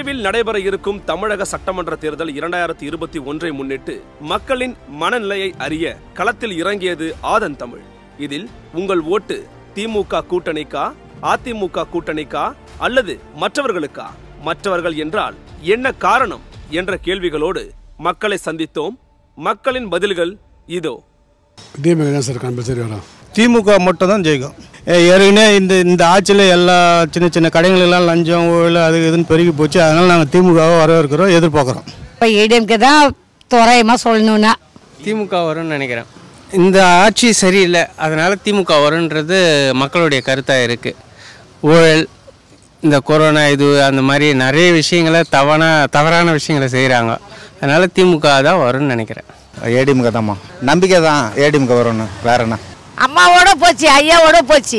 விரைவில் நடைபெற இருக்கும் தமிழக சட்டமன்ற தேர்தல் இரண்டாயிரத்தி இருபத்தி ஒன்றை முன்னிட்டு மக்களின் மனநிலையை அறிய களத்தில் இறங்கியது ஆதன் தமிழ் இதில் உங்கள் ஓட்டு திமுக கூட்டணிக்கா அதிமுக கூட்டணிக்கா அல்லது மற்றவர்களுக்கா மற்றவர்கள் என்றால் என்ன காரணம் என்ற கேள்விகளோடு மக்களை சந்தித்தோம் மக்களின் பதில்கள் இதோ டிஎம்கே தான் சார் கம்பல்சரி வரும் திமுக மட்டும் தான் ஜெயிக்கும் ஏ, ஏற்கனவே இந்த இந்த ஆட்சியில் எல்லா சின்ன சின்ன கடைகளெல்லாம் லஞ்சம் ஊழல் அது இதுன்னு பெருகி போச்சு அதனால் நாங்கள் திமுகவை வரவேற்கிறோம் எதிர்பார்க்குறோம் இப்போ ஏடிஎம்கே தான் தோராயமாக சொல்லணுன்னா திமுக வரும்னு நினைக்கிறேன் இந்த ஆட்சி சரியில்லை அதனால் திமுக வரும்ன்றது மக்களுடைய கருத்தாக இருக்குது ஊழல் இந்த கொரோனா இது அந்த மாதிரி நிறைய விஷயங்களை தவறான தவறான விஷயங்களை செய்கிறாங்க அதனால் திமுக தான் வரும்னு நினைக்கிறேன் ஏடிஎம்கே தாம்மா நம்பிக்கை தான் ஏடிஎம்கே வரும்னு வேற என்ன அம்மாவோட போச்சு ஐயாவோட போச்சு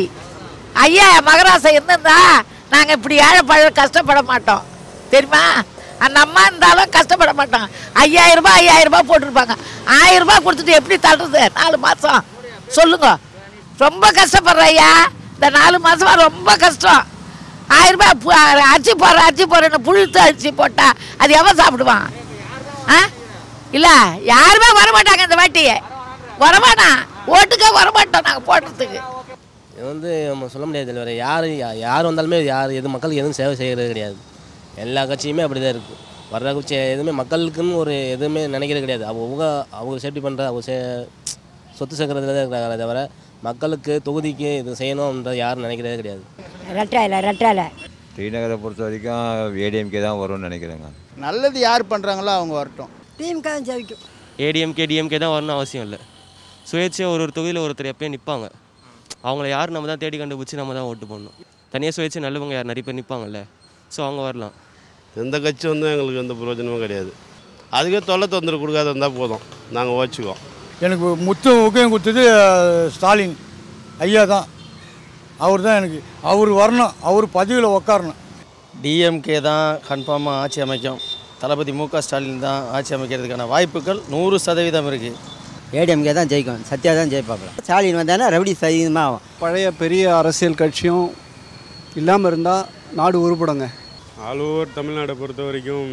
ஐயா மகராசம் இருந்திருந்தா நாங்கள் இப்படி ஏழை பழ கஷ்டப்பட மாட்டோம் தெரியுமா அந்த அம்மா இருந்தாலும் கஷ்டப்பட மாட்டோம் ஐயாயிரம் ரூபாய் ஐயாயிரம் ரூபாய் போட்டிருப்பாங்க ஆயிரம் ரூபாய் கொடுத்துட்டு எப்படி தள்ளுறது நாலு மாதம் சொல்லுங்க ரொம்ப கஷ்டப்படுற ஐயா இந்த நாலு மாதமா ரொம்ப கஷ்டம் ஆயிரம் ரூபாய் பு- அரிசி போடுற அரிசி போடுறேன்னு புழுத்து அரிசி போட்டா அது எவன் சாப்பிடுவான் ஆ இல்லை யாருமே வரமாட்டாங்க இந்த வாட்டி வரமாட்டான் ஓட்டுக்கே வரமாட்டோம் நாங்கள் போடுறதுக்கு இது வந்து நம்ம சொல்ல முடியாது வேறு யார் யார் வந்தாலுமே யார் எது மக்களுக்கு எதுவும் சேவை செய்கிறது கிடையாது எல்லா கட்சியுமே அப்படி தான் இருக்குது வர்ற கட்சி எதுவுமே மக்களுக்குன்னு ஒரு எதுவுமே நினைக்கிறது கிடையாது அவங்க அவங்க சேஃப்டி பண்ணுற அவங்க சே சொத்து சேர்க்கறதுல தான் இருக்கிறாங்களே தவிர மக்களுக்கு தொகுதிக்கு இது செய்யணும்ன்றது யாரும் நினைக்கிறதே கிடையாது ரெட்டாயில ரெட்டாயில ஸ்ரீநகரை பொறுத்த வரைக்கும் ஏடிஎம்கே தான் வரும்னு நினைக்கிறேங்க நல்லது யார் பண்ணுறாங்களோ அவங்க வரட்டும் திமுக ஜெயிக்கும் ஏடிஎம்கே டிஎம்கே தான் வரணும்னு அவசியம் இல்லை சுயேட்சையாக ஒரு ஒரு தொகுதியில் ஒருத்தர் எப்பயும் நிற்பாங்க அவங்கள யார் நம்ம தான் தேடி கண்டுபிடிச்சி நம்ம தான் ஓட்டு போடணும் தனியாக சுயேட்சை நல்லவங்க யார் நிறைய பேர் நிற்பாங்கல்ல ஸோ அவங்க வரலாம் எந்த கட்சி வந்து எங்களுக்கு எந்த பிரயோஜனமும் கிடையாது அதுக்கே தொல்லை தொந்தரவு கொடுக்காத இருந்தால் போதும் நாங்கள் ஓச்சுக்குவோம் எனக்கு முத்து முக்கியம் கொடுத்தது ஸ்டாலின் ஐயா தான் அவர் தான் எனக்கு அவர் வரணும் அவர் பதவியில் உட்காரணும் டிஎம்கே தான் கன்ஃபார்மாக ஆட்சி அமைக்கும் தளபதி மு க ஸ்டாலின் தான் ஆட்சி அமைக்கிறதுக்கான வாய்ப்புகள் நூறு சதவீதம் இருக்குது ஏடிஎம்கே தான் ஜெயிக்கும் சத்யா தான் ஜெயிப்பாங்க ஸ்டாலின் வந்தானா ரவுடி சதவீதமாக ஆகும் பழைய பெரிய அரசியல் கட்சியும் இல்லாமல் இருந்தால் நாடு உருப்படுங்க ஆல் ஓவர் தமிழ்நாடை பொறுத்த வரைக்கும்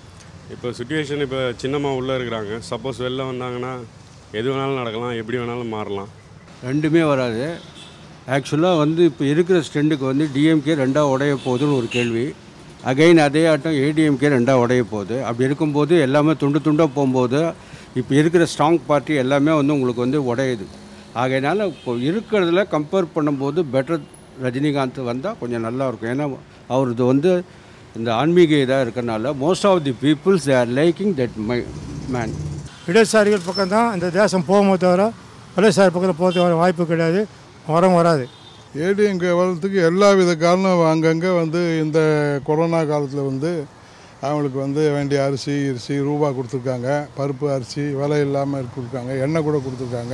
இப்போ சுச்சுவேஷன் இப்போ சின்னமாக உள்ளே இருக்கிறாங்க சப்போஸ் வெளில வந்தாங்கன்னா எது வேணாலும் நடக்கலாம் எப்படி வேணாலும் மாறலாம் ரெண்டுமே வராது ஆக்சுவலாக வந்து இப்போ இருக்கிற ஸ்ட்ரெண்டுக்கு வந்து டிஎம்கே ரெண்டாக உடைய போகுதுன்னு ஒரு கேள்வி அகைன் அதே ஆட்டம் ஏடிஎம்கே ரெண்டாக உடைய போகுது அப்படி இருக்கும்போது எல்லாமே துண்டு துண்டாக போகும்போது இப்போ இருக்கிற ஸ்ட்ராங் பார்ட்டி எல்லாமே வந்து உங்களுக்கு வந்து உடையுது ஆகையினால இப்போ இருக்கிறதுல கம்பேர் பண்ணும்போது பெட்டர் ரஜினிகாந்த் வந்தால் கொஞ்சம் நல்லா இருக்கும் ஏன்னா அவரது வந்து இந்த ஆன்மீக இதாக இருக்கறனால most of the peoples they are liking that my man இடதுசாரிகள் பக்கம் தான் இந்த தேசம் போகும்போது தவிர வலதுசாரி பக்கத்தில் போகிறதுக்கு வாய்ப்பு கிடையாது வரம் வராது ஏடிஎம்கே வளர்றதுக்கு எல்லா வித காரணம் அங்கங்கே வந்து இந்த கொரோனா காலத்தில் வந்து அவங்களுக்கு வந்து வேண்டிய அரிசி அரிசி ரூபா கொடுத்துருக்காங்க பருப்பு அரிசி விலை இல்லாமல் கொடுத்துருக்காங்க எண்ணெய் கூட கொடுத்துருக்காங்க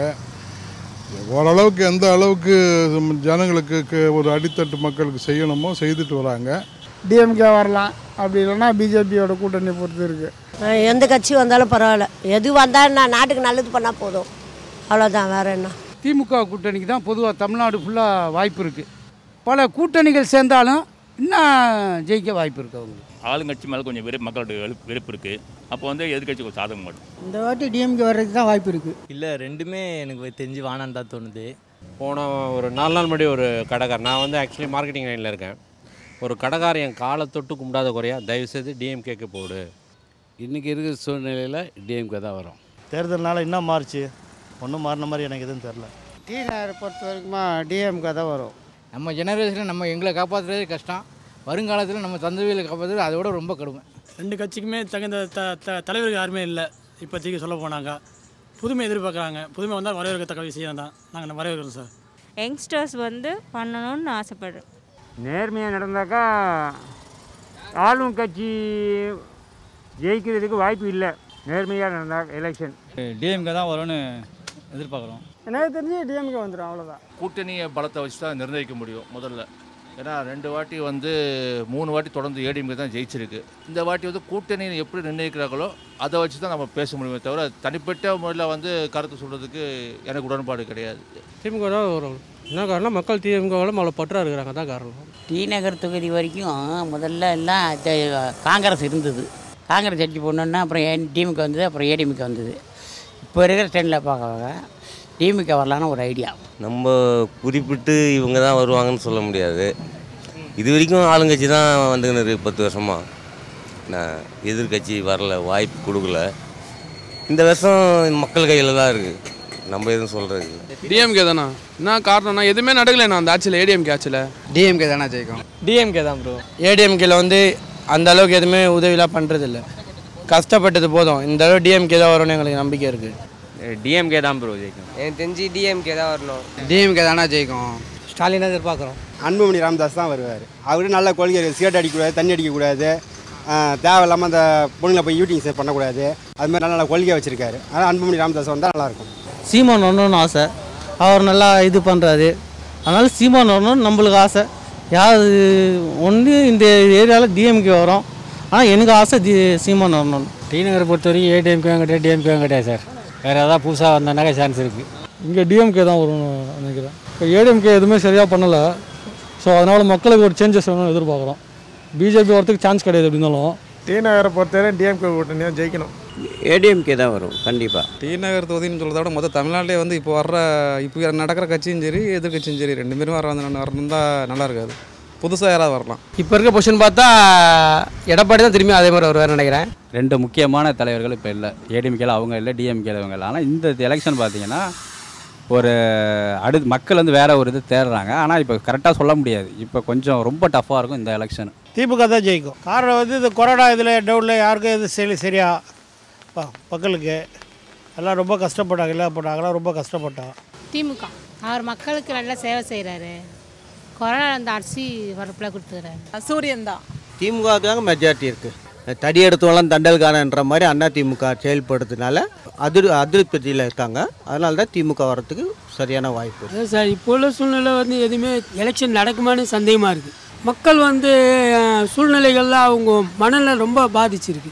ஓரளவுக்கு எந்த அளவுக்கு ஜனங்களுக்கு கு- ஒரு அடித்தட்டு மக்களுக்கு செய்யணுமோ செய்துட்டு வராங்க டிஎம்கே வரலாம் அப்படி இல்லைன்னா பிஜேபியோட கூட்டணி பொறுத்து இருக்குது எந்த கட்சி வந்தாலும் பரவாயில்ல எது வந்தாலும் நான் நாட்டுக்கு நல்லது பண்ணால் போதும் அவ்வளோதான் வேற என்ன திமுக கூட்டணிக்கு தான் பொதுவாக தமிழ்நாடு ஃபுல்லாக வாய்ப்பு இருக்குது பல கூட்டணிகள் சேர்ந்தாலும் இன்னும் ஜெயிக்க வாய்ப்பு இருக்குது அவங்களுக்கு ஆளுங்கட்சி மேலே கொஞ்சம் வெறுப்பு மக்களோட வெறுப்பு வெறுப்பு இருக்குது அப்போ வந்து எதிர்கட்சி கொஞ்சம் சாதகம் மாட்டோம் இந்த வாட்டி டிஎம்கே வர்றதுக்கு தான் வாய்ப்பு இருக்குது இல்லை ரெண்டுமே எனக்கு தெரிஞ்சு வானான்னு தான் தோணுது போன ஒரு நாலு நாள் முன்னாடி ஒரு கடைக்கார் நான் வந்து ஆக்சுவலி மார்க்கெட்டிங் லைனில் இருக்கேன் ஒரு கடைக்கார் என் காலை தொட்டு கும்பிடாத குறையா தயவுசெய்து டிஎம்கேக்கு போடு இன்றைக்கி இருக்கிற சூழ்நிலையில் டிஎம்கே தான் வரும் தேர்தல்னால என்ன மாறுச்சு ஒன்றும் மாறின மாதிரி எனக்கு எதுவும் தெரில டி நகரை பொறுத்த வரைக்குமா டிஎம்கே தான் வரும் நம்ம ஜெனரேஷனில் நம்ம எங்களை காப்பாற்றுறதே கஷ்டம் வருங்காலத்தில் நம்ம தந்தவியில் காப்பாற்றுறது அதை விட ரொம்ப கடுமை ரெண்டு கட்சிக்குமே தகுந்த த த தலைவர்கள் யாருமே இல்லை இப்போதைக்கு சொல்ல போனாங்க புதுமை எதிர்பார்க்குறாங்க புதுமை வந்தால் வரவேற்கத்தக்க விஷயம் தான் நாங்கள் வரவேற்கிறோம் சார் யங்ஸ்டர்ஸ் வந்து பண்ணணும்னு ஆசைப்படுறேன் நேர்மையாக நடந்தாக்கா ஆளும் கட்சி ஜெயிக்கிறதுக்கு வாய்ப்பு இல்லை நேர்மையாக நடந்தால் எலெக்ஷன் டிஎம்கே தான் வரும்னு எதிர்பார்க்குறோம் எனக்கு தெரிஞ்சு டிஎம்கே வந்துடும் அவ்வளோதான் கூட்டணியை பலத்தை வச்சு தான் நிர்ணயிக்க முடியும் முதல்ல ஏன்னா ரெண்டு வாட்டி வந்து மூணு வாட்டி தொடர்ந்து ஏடிஎம்கே தான் ஜெயிச்சிருக்கு இந்த வாட்டி வந்து கூட்டணியை எப்படி நிர்ணயிக்கிறாங்களோ அதை வச்சு தான் நம்ம பேச முடியுமே தவிர தனிப்பட்ட முறையில் வந்து கருத்து சொல்கிறதுக்கு எனக்கு உடன்பாடு கிடையாது திமுக தான் வரும் என்ன காரணம் மக்கள் திமுகவில் அவ்வளோ பற்றா இருக்கிறாங்க தான் காரணம் டி நகர் தொகுதி வரைக்கும் முதல்ல எல்லாம் த- காங்கிரஸ் இருந்தது காங்கிரஸ் அடிச்சு போடணுன்னா அப்புறம் ஏ டிமுக வந்தது அப்புறம் ஏடிஎம்கே வந்தது இப்போ இருக்கிற ட்ரெண்டில் பார்க்க டிமுக வரலான்னு ஒரு ஐடியா நம்ம குறிப்பிட்டு இவங்க தான் வருவாங்கன்னு சொல்ல முடியாது இது வரைக்கும் ஆளுங்கட்சி தான் வந்துக்கின்னு இருக்கு பத்து வருஷமாக நான் எதிர்கட்சி வரல வாய்ப்பு கொடுக்கல இந்த வருஷம் மக்கள் கையில் தான் இருக்குது நம்ம எதுவும் சொல்கிறது டிஎம்கே தானா என்ன காரணம்னா எதுவுமே நடக்கலைண்ணா அந்த ஆட்சியில் ஏடிஎம்கே ஆட்சியில் டிஎம்கே தானே ஜெயிக்கும் டிஎம்கே தான் ப்ரோ ஏடிஎம்கேல வந்து அந்த அளவுக்கு எதுவுமே உதவிலாம் பண்ணுறது இல்லை கஷ்டப்பட்டது போதும் இந்த அளவு டிஎம்கே தான் வரும்னு எங்களுக்கு நம்பிக்கை இருக்குது டிஎம்கே தான் ப்ரோ ஜெயிக்கும் எனக்கு தெரிஞ்சு டிஎம்கே தான் வரணும் டிஎம்கே தானே ஜெயிக்கும் ஸ்டாலினை எதிர்பார்க்குறோம் அன்புமணி ராமதாஸ் தான் வருவார் அவரு நல்ல கொள்கை இருக்கு. சிகரெட் அடிக்கக்கூடாது தண்ணி அடிக்கக்கூடாது ஆஹ் தேவையில்லாமல் அந்த பொண்ணுங்களை போய் யூட்டிங் சேவ் பண்ணக்கூடாது அது மாதிரி நல்ல நல்ல கொள்கை வச்சிருக்காரு அதனால் அன்புமணி ராமதாஸ் வந்தால் நல்லாயிருக்கும் சீமான் வரணும்னு ஆசை அவர் நல்லா இது பண்ணுறாரு அதனால் சீமான் வரணும்னு நம்மளுக்கு ஆசை யார் ஒன்று இந்த ஏரியாவில் டிஎம்கே வரும் ஆனால் எனக்கு ஆசை டி சீமான் வரணும் டி நகரை பொறுத்த வரைக்கும் ஏடிஎம்கே கிடையாது டிஎம்கே கிடையாது சார் வேறு ஏதாவது புதுசாக வந்தனாக்கா சான்ஸ் இருக்குது இங்கே டிஎம்கே தான் வரும்னு நினைக்கிறேன் இப்போ ஏடிஎம்கே எதுவுமே சரியாக பண்ணலை ஸோ அதனால் மக்களுக்கு ஒரு சேஞ்சஸ் வேணும்னு எதிர்பார்க்குறோம் பிஜேபி வரதுக்கு சான்ஸ் கிடையாது எப்படின்னாலும் டி நகரை பொறுத்தவரை டிஎம்கே கூட்டணி தான் ஜெயிக்கணும் ஏடிஎம்கே தான் வரும் கண்டிப்பாக டி நகர் தொகுதின்னு சொல்கிறத விட மொத்தம் தமிழ்நாட்டிலே வந்து இப்போ வர்ற இப்போ நடக்கிற கட்சியும் சரி எதிர்கட்சியும் சரி ரெண்டு பேரும் வர வந்து வரணும் தான் நல்லா இருக்காது புதுசாக யாராவது வரலாம் இப்போ இருக்க பொசிஷன் பார்த்தா எடப்பாடி தான் திரும்பி அதே மாதிரி வருவார்னு நினைக்கிறேன் ரெண்டு முக்கியமான தலைவர்கள் இப்போ இல்லை ஏடிஎம்கேல அவங்க இல்லை டிஎம்கேல அவங்க இல்லை ஆனால் இந்த எலெக்ஷன் பார்த்தீங்கன்னா ஒரு அடு மக்கள் வந்து வேற ஒரு இது தேடுறாங்க ஆனால் இப்போ கரெக்டாக சொல்ல முடியாது இப்போ கொஞ்சம் ரொம்ப டஃப்பாக இருக்கும் இந்த எலெக்ஷன் திமுக தான் ஜெயிக்கும் காரணம் வந்து இந்த கொரோனா இதில் டவுனில் யாருக்கும் எதுவும் சரி சரியா ப- மக்களுக்கு எல்லாம் ரொம்ப கஷ்டப்பட்டாங்க இல்லை போட்டாங்கலாம் ரொம்ப கஷ்டப்பட்டான் திமுக அவர் மக்களுக்கு நல்லா சேவை செய்கிறாரு கொரோனா அந்த அரிசி வரப்பில் கொடுத்துக்கிறாரு சூரியன் தான் திமுக தாங்க மெஜாரிட்டி இருக்குது தடி எடுத்தவெல்லாம் தண்டல்காரன்ற மாதிரி அண்ணா திமுக செயல்படுறதுனால அதிர் அதிருப்தியில் இருக்காங்க அதனால தான் திமுக வரத்துக்கு சரியான வாய்ப்பு அதான் சார் இப்போ உள்ள சூழ்நிலை வந்து எதுவுமே எலெக்ஷன் நடக்குமான்னு சந்தேகமாக இருக்குது மக்கள் வந்து அஹ், சூழ்நிலைகள்ல அவங்க மனநிலை ரொம்ப பாதிச்சிருக்கு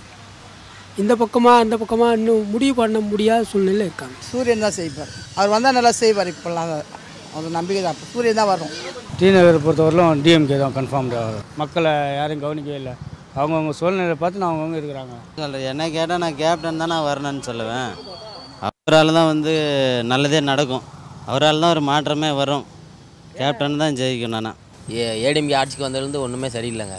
இந்த பக்கமாக அந்த பக்கமாக இன்னும் முடிவு பண்ண முடியாத சூழ்நிலை இருக்காங்க சூரியன் தான் செய்வார் அவர் வந்தால் நல்லா செய்வார் இப்போல்லாம் அது நம்பிக்கை தான் சூரியன் தான் வரும் டி நகரை பொறுத்தவரையிலும் டிஎம்கே தான் கன்ஃபார்ம் மக்களை யாரும் கவனிக்கவே இல்லை அவங்கவுங்க சூழ்நிலை பார்த்து நான் அவங்கவுங்க இருக்கிறாங்க சொல்கிறேன் என்ன கேட்டால் நான் கேப்டன் தான் நான் வரணும்னு சொல்லுவேன் அவரால் தான் வந்து நல்லதே நடக்கும் அவரால் தான் ஒரு மாற்றமே வரும் கேப்டன் தான் ஜெயிக்கும் நானா ஏ ஏடிஎம்கே ஆட்சிக்கு வந்ததுலேருந்து ஒன்றுமே சரியில்லைங்க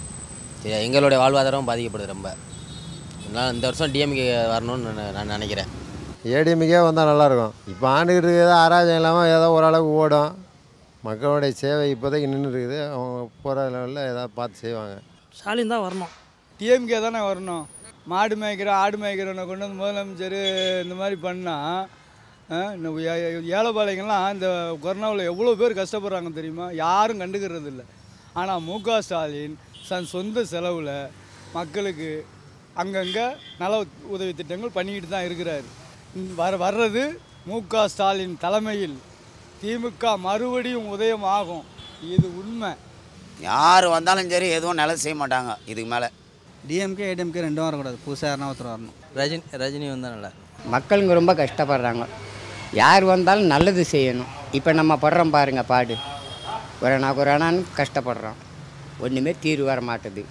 சரி எங்களுடைய வாழ்வாதாரம் பாதிக்கப்படுது ரொம்ப அதனால் இந்த வருஷம் டிஎம்கே வரணும்னு நான் நான் நினைக்கிறேன் ஏடிஎம்கே வந்தால் நல்லாயிருக்கும் இப்போ ஆண்டுகிட்டு இருக்கிறது அராஜகம் இல்லாமல் ஏதோ ஓரளவுக்கு ஓடும் மக்களுடைய சேவை இப்போதைக்கு நின்று இருக்குது அவங்க போகிற லெவலில் ஏதாவது பார்த்து செய்வாங்க ஸ்டாலின் தான் வரணும் டிஎம்கே தானே வரணும் மாடு மேய்க்கிற ஆடு மேய்க்கிறவனை கொண்டு வந்து முதலமைச்சர் இந்த மாதிரி பண்ணால் இந்த ஏ- ஏ- ஏழைப்பாளையங்கள்லாம் இந்த கொரோனாவில் எவ்வளோ பேர் கஷ்டப்படுறாங்க தெரியுமா யாரும் கண்டுக்கிறது இல்லை ஆனால் மு க ஸ்டாலின் தன் சொந்த செலவில் மக்களுக்கு அங்கங்கே நல உதவி திட்டங்கள் பண்ணிக்கிட்டு தான் இருக்கிறார் இந்த வர வர்றது மு க ஸ்டாலின் தலைமையில் திமுக மறுபடியும் உதயம் ஆகும் இது உண்மை யார் வந்தாலும் சரி எதுவும் நல்லது செய்ய மாட்டாங்க இதுக்கு மேலே டிஎம்கே ஏடிஎம்கே ரெண்டும் வரக்கூடாது புதுசாக யாருனா ஒருத்தர் வரணும் ரஜினி ரஜினி வந்தால் நல்லா மக்களுங்க ரொம்ப கஷ்டப்படுறாங்க யார் வந்தாலும் நல்லது செய்யணும் இப்போ நம்ம படுறோம் பாருங்க பாடு கொரோனா கொரோனான்னு கஷ்டப்படுறோம் ஒன்றுமே தீர்வு வர மாட்டுது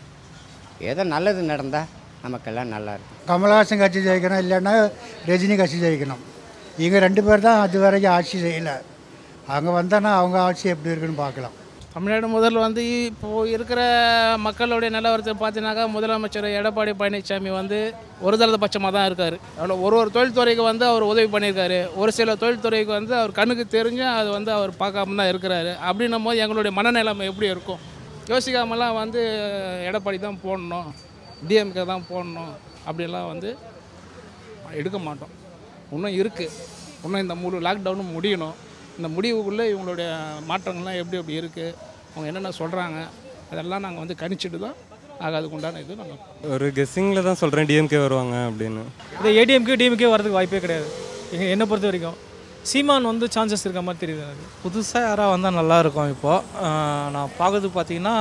ஏதோ நல்லது நடந்தால் நமக்கெல்லாம் நல்லா இருக்கும் கமல்ஹாசன் கட்சி ஜெயிக்கணும் இல்லைன்னா ரஜினி கட்சி ஜெயிக்கணும் இவங்க ரெண்டு பேர் தான் அது வரைக்கும் ஆட்சி செய்யலை அவங்க வந்தானா அவங்க ஆட்சி எப்படி இருக்குன்னு பார்க்கலாம் தமிழ்நாடு முதல்ல வந்து இப்போது இருக்கிற மக்களுடைய நிலவரத்தை பார்த்தீங்கன்னாக்கா முதலமைச்சர் எடப்பாடி பழனிசாமி வந்து ஒரு தளத பட்சமாக தான் இருக்கார் அவ்வளோ ஒரு ஒரு தொழில்துறைக்கு வந்து அவர் உதவி பண்ணியிருக்காரு ஒரு சில தொழில்துறைக்கு வந்து அவர் கண்ணுக்கு தெரிஞ்சு அது வந்து அவர் பார்க்காம தான் இருக்கிறாரு அப்படின்னும் போது எங்களுடைய மனநிலைமை எப்படி இருக்கும் யோசிக்காமலாம் வந்து எடப்பாடி தான் போடணும் டிஎம்கே தான் போடணும் அப்படிலாம் வந்து எடுக்க மாட்டோம் இன்னும் இருக்குது இன்னும் இந்த முழு லாக்டவுனும் முடியணும் இந்த முடிவுக்குள்ளே இவங்களுடைய மாற்றங்கள்லாம் எப்படி எப்படி இருக்குது அவங்க என்னென்ன சொல்கிறாங்க அதெல்லாம் நாங்கள் வந்து கணிச்சிட்டு தான் ஆக அதுக்கு உண்டான இது நாங்கள் ஒரு கெஸ்ஸிங்கில் தான் சொல்கிறேன் டிஎம்கே வருவாங்க அப்படின்னு இது ஏடிஎம்கே டிஎம்கே வரதுக்கு வாய்ப்பே கிடையாது எங்க என்னை பொறுத்த வரைக்கும் சீமான் வந்து சான்சஸ் இருக்க மாதிரி தெரியுது எனக்கு புதுசாக யாராவது வந்தால் நல்லா இருக்கும் இப்போது நான் பார்க்கறது பார்த்தீங்கன்னா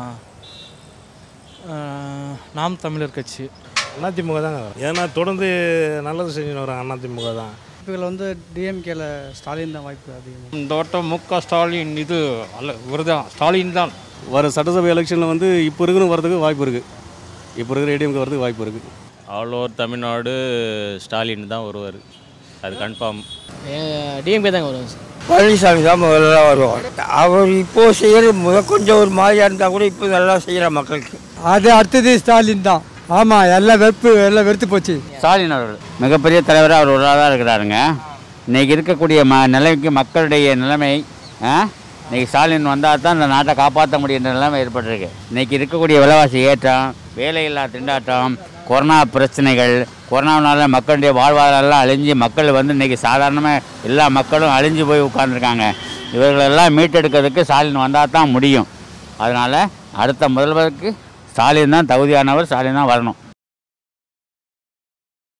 ஆஹ், நாம் தமிழர் கட்சி அதிமுக தாங்க வரும் ஏன்னா தொடர்ந்து நல்லது செஞ்சுன்னு வராங்க அதிமுக தான் வாய்ப்புகள் வந்து டிஎம்கேல ஸ்டாலின் தான் வாய்ப்பு அதிகம் இந்த வட்டம் மு க ஸ்டாலின் இது அல்ல இவர்தான் ஸ்டாலின் தான் வர சட்டசபை எலெக்ஷனில் வந்து இப்போ இருக்குன்னு வரதுக்கு வாய்ப்பு இருக்குது இப்போ இருக்கிற ஏடிஎம்கே வரதுக்கு வாய்ப்பு இருக்குது ஆல் ஓவர் தமிழ்நாடு ஸ்டாலின் தான் வருவார் அது கன்ஃபார்ம் டிஎம்கே தாங்க வரும் சார் பழனிசாமி தான் முதல்ல வருவார் அவர் இப்போ செய்கிற முத கொஞ்சம் ஒரு மாதிரியாக இருந்தால் கூட இப்போ நல்லா செய்கிற மக்களுக்கு அது அடுத்தது ஸ்டாலின் தான் ஆமாம் எல்லாம் வெறுப்பு எல்லாம் வெறுத்து போச்சு ஸ்டாலின் அவர்கள் மிகப்பெரிய தலைவர் அவர் ஒரு தான் இருக்கிறாருங்க இன்னைக்கு இருக்கக்கூடிய ம நிலைமைக்கு மக்களுடைய நிலைமை ஆ இன்னைக்கு ஸ்டாலின் வந்தால் தான் இந்த நாட்டை காப்பாற்ற முடியுன்ற நிலைமை ஏற்பட்டிருக்கு இன்னைக்கு இருக்கக்கூடிய விலைவாசி ஏற்றம் வேலையில்லா திண்டாட்டம் கொரோனா பிரச்சனைகள் கொரோனாவினால மக்களுடைய வாழ்வாதாரம்லாம் அழிஞ்சு மக்கள் வந்து இன்னைக்கு சாதாரணமாக எல்லா மக்களும் அழிஞ்சு போய் உட்கார்ந்துருக்காங்க இவர்களெல்லாம் மீட்டெடுக்கிறதுக்கு ஸ்டாலின் வந்தால் தான் முடியும் அதனால் அடுத்த முதல்வருக்கு ஸ்டாலின் தான் தகுதியானவர் ஸ்டாலின் தான் வரணும்